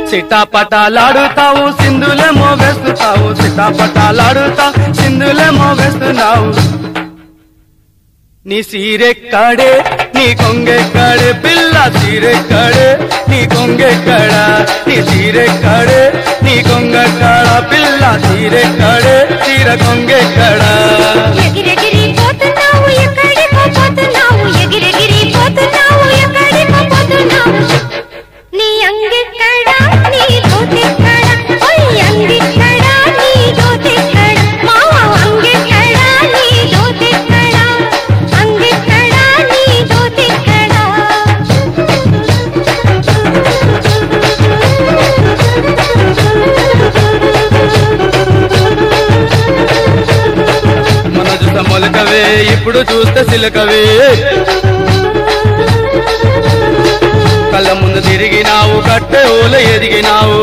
సిటాపటాలాడుతావు సింధులేమో వేస్తున్నావు సిటాపటాలాడుతావు సింధులేమో వేస్తున్నావు నీ సీరెక్కడే నీ కొంగెక్కడే పిల్ల సీరెక్కడే నీ కొంగెక్కడ నీ సీరెక్కడే నీ కొంగెక్కడ పిల్ల సీరెక్కడే సీర కొంగెక్కడ ఎగిరెగిరి పోతున్నావు ఎక్కడికో పోతున్నావు ఎగిరెగిరి పోతున్నావు ఎక్కడికో పోతున్నావు నీ అంగెక్కడ నీ దోతెక్కడ ఓయ్ అంగెక్కడ నీ దోతెక్కడ మావ అంగెక్కడ నీ దోతెక్కడ అంగెక్కడ నీ దోతెక్కడ మన చూస మొలకవే ఇప్పుడు చూస్తే సిలకవే కళ్ళ ముందు తిరిగినావు కట్టె ఓల ఎదిగినావు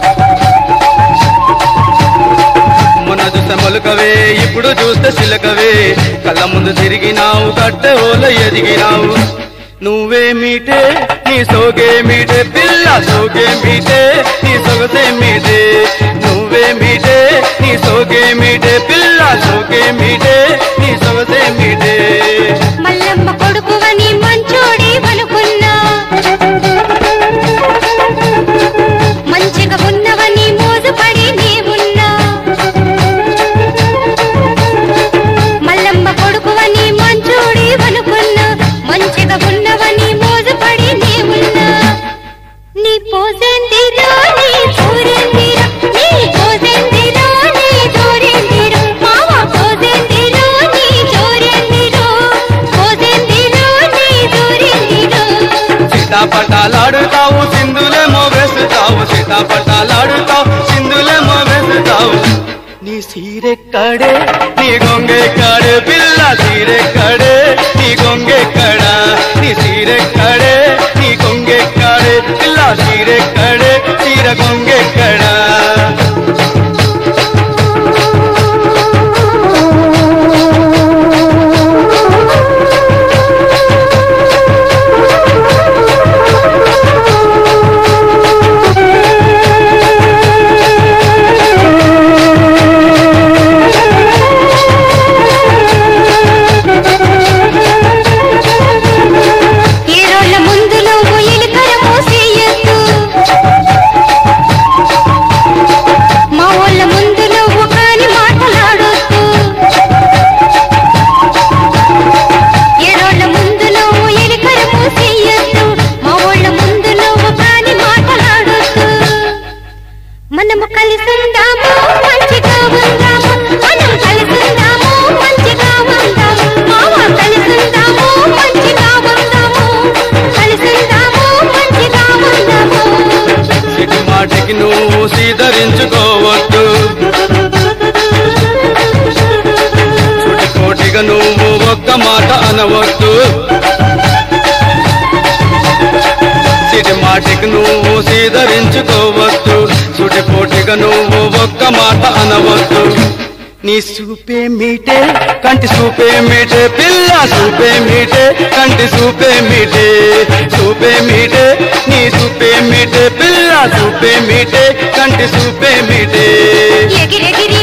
మన చూస మొలకవే ఇప్పుడు చూస్తే సిలకవే కళ్ళ ముందు తిరిగినావు కట్టె ఓల ఎదిగినావు నువ్వే మీటే నీ సోగే మీటే పిల్ల సోగే మీటే నీ సొగసే మీటే నువ్వే మీటే నీ సోగే మీటే పిల్ల సోగే మీటే నీ సొగసే మీటే మల్లమ్మ కొడుకువని మంచోడి వనుకున్నా మంచిగా ఉన్నవని మోజుపడి నీవున్నా మల్లమ్మ కొడుకువని మంచోడి వనుకున్నా మంచిగా ఉన్నవని మోజుపడి నీవున్నా నీ పోసెందిరో నీ చూరెందిరో నీ పోసెందిరో నీ చూరెందిరో మావ పోసెందిరో నీ చూరెందిరో పోసెందిరో నీ చూరెందిరో సీతాపటాలాడుతావు సింధులేమో వేస్తావు సీతాపటాలాడుతావు సింధులేమో వేస్తావు నీ సీరెక్కడే నీ గొంగెక్కడే పిల్ల సీరెక్కడే నీ గొంగెక్కడ నీ సీరెక్కడే నీ గొంగెక్కడే పిల్ల సీరెక్కడే సీర గొంగెక్కడా ఈ రోజుల ముందు నువ్వు ఎలుకల మోసేయొద్దు మా వాళ్ళ ముందు నువ్వు కాని మాటలాడొద్దు ఈ రోజుల ముందు నువ్వు ఎలుకల మోసేయొద్దు మా వాళ్ళ ముందు నువ్వు కాని మాటలాడొద్దు మనము కలిసి ఉందాము మంచిగా ఉందాము మనం కలిసి ఉందాము మంచిగా ఉందాము మామ కలిసి ఉందాము మంచిగా ఉందాము కలిసి ఉందాము మంచిగా ఉందాము సిటి మాటికి నువ్వు సీదరించుకోవద్దు చుటి కోటిగా నువ్వు ఒక్క మాట అనవద్దు సిటి మాటికి నువ్వు సీదరించుకోవద్దు చుటి కోటిగా నువ్వు ఒక్క మాట అనవద్దు నీ సూపే మీటే కంటి సూపే మీటే పిల్ల సూపే మీటే కంటి సూపే మీటే సూపే మీటే నీ సూపే మీటే పిల్ల సూపే మీటే కంటి సూపే మీటే ఎగిరెగిరి